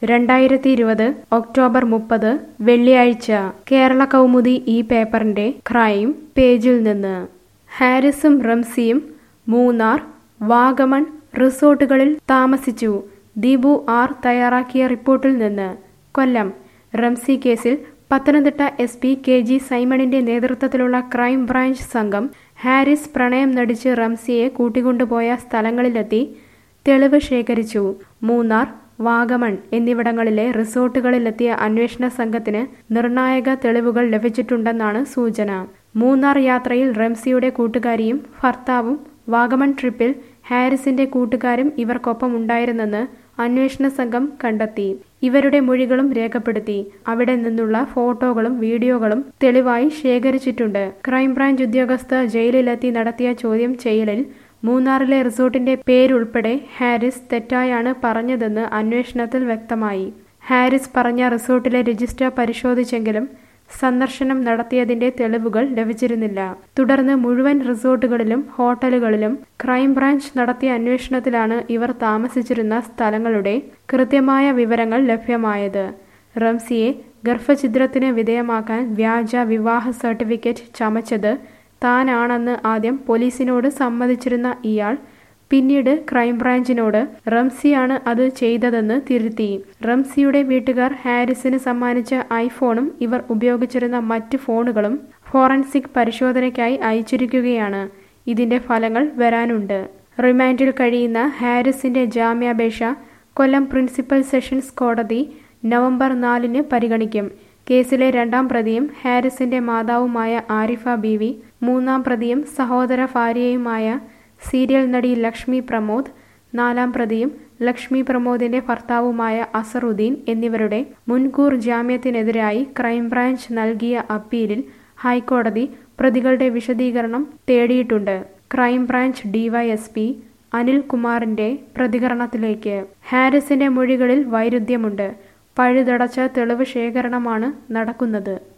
രണ്ടായിരത്തി ഇരുപത് ഒക്ടോബർ മുപ്പത് വെള്ളിയാഴ്ച കേരള കൗമുദി ഈ പേപ്പറിന്റെ ക്രൈം പേജിൽ നിന്ന് ഹാരിസും റംസിയും മൂന്നാർ വാഗമൺ റിസോർട്ടുകളിൽ താമസിച്ചു ദീപു ആർ തയ്യാറാക്കിയ റിപ്പോർട്ടിൽ നിന്ന് കൊല്ലം റംസി കേസിൽ Pathanamthitta S P K G സൈമണിന്റെ നേതൃത്വത്തിലുള്ള ക്രൈം ബ്രാഞ്ച് സംഘം ഹാരിസ് പ്രണയം നടിച്ച് റംസിയെ കൂട്ടിക്കൊണ്ടുപോയ സ്ഥലങ്ങളിലെത്തി തെളിവ് ശേഖരിച്ചു മൂന്നാർ വാഗമൺ എന്നിവിടങ്ങളിലെ റിസോർട്ടുകളിലെത്തിയ അന്വേഷണ സംഘത്തിന് നിർണായക തെളിവുകൾ ലഭിച്ചിട്ടുണ്ടെന്നാണ് സൂചന മൂന്നാർ യാത്രയിൽ റംസിയുടെ കൂട്ടുകാരിയും ഭർത്താവും വാഗമൺ ട്രിപ്പിൽ ഹാരിസിന്റെ കൂട്ടുകാരും ഇവർക്കൊപ്പം ഉണ്ടായിരുന്നെന്ന് അന്വേഷണ സംഘം കണ്ടെത്തി ഇവരുടെ മൊഴികളും രേഖപ്പെടുത്തി അവിടെ നിന്നുള്ള ഫോട്ടോകളും വീഡിയോകളും തെളിവായി ശേഖരിച്ചിട്ടുണ്ട് ക്രൈംബ്രാഞ്ച് ഉദ്യോഗസ്ഥർ ജയിലിലെത്തി നടത്തിയ ചോദ്യം ചെയ്യലിൽ മൂന്നാറിലെ റിസോർട്ടിന്റെ പേരുൾപ്പെടെ ഹാരിസ് തെറ്റായാണ് പറഞ്ഞതെന്ന് അന്വേഷണത്തിൽ വ്യക്തമായി ഹാരിസ് പറഞ്ഞ റിസോർട്ടിലെ രജിസ്റ്റർ പരിശോധിച്ചെങ്കിലും സന്ദർശനം നടത്തിയതിന്റെ തെളിവുകൾ ലഭിച്ചിരുന്നില്ല തുടർന്ന് മുഴുവൻ റിസോർട്ടുകളിലും ഹോട്ടലുകളിലും ക്രൈംബ്രാഞ്ച് നടത്തിയ അന്വേഷണത്തിലാണ് ഇവർ താമസിച്ചിരുന്ന സ്ഥലങ്ങളുടെ കൃത്യമായ വിവരങ്ങൾ ലഭ്യമായത് റംസിയെ ഗർഭഛിദ്രത്തിന് വിധേയമാക്കാൻ വ്യാജ വിവാഹ സർട്ടിഫിക്കറ്റ് ചമച്ചത് താനാണെന്ന് ആദ്യം പോലീസിനോട് സമ്മതിച്ചിരുന്ന ഇയാൾ പിന്നീട് ക്രൈംബ്രാഞ്ചിനോട് റംസിയാണ് അത് ചെയ്തതെന്ന് തിരുത്തി റംസിയുടെ വീട്ടുകാർ ഹാരിസിന് സമ്മാനിച്ച ഐഫോണും ഇവർ ഉപയോഗിച്ചിരുന്ന മറ്റ് ഫോണുകളും ഫോറൻസിക് പരിശോധനയ്ക്കായി അയച്ചിരിക്കുകയാണ് ഇതിന്റെ ഫലങ്ങൾ വരാനുണ്ട് റിമാൻഡിൽ കഴിയുന്ന ഹാരിസിന്റെ ജാമ്യാപേക്ഷ കൊല്ലം പ്രിൻസിപ്പൽ സെഷൻസ് കോടതി നവംബർ നാലിന് പരിഗണിക്കും കേസിലെ രണ്ടാം പ്രതിയും ഹാരിസിന്റെ മാതാവുമായ ആരിഫ ബീവി മൂന്നാം പ്രതിയും സഹോദര ഭാര്യയുമായ സീരിയൽ നടി ലക്ഷ്മി പ്രമോദ് നാലാം പ്രതിയും ലക്ഷ്മി പ്രമോദിന്റെ ഭർത്താവുമായ അസറുദ്ദീൻ എന്നിവരുടെ മുൻകൂർ ജാമ്യത്തിനെതിരായി ക്രൈംബ്രാഞ്ച് നൽകിയ അപ്പീലിൽ ഹൈക്കോടതി പ്രതികളുടെ വിശദീകരണം തേടിയിട്ടുണ്ട് ക്രൈംബ്രാഞ്ച് ഡിവൈഎസ്പി അനിൽ കുമാറിന്റെ പ്രതികരണത്തിലേക്ക് ഹാരിസിന്റെ മൊഴികളിൽ വൈരുദ്ധ്യമുണ്ട് പഴുതടച്ച തെളിവ് ശേഖരണമാണ് നടക്കുന്നത്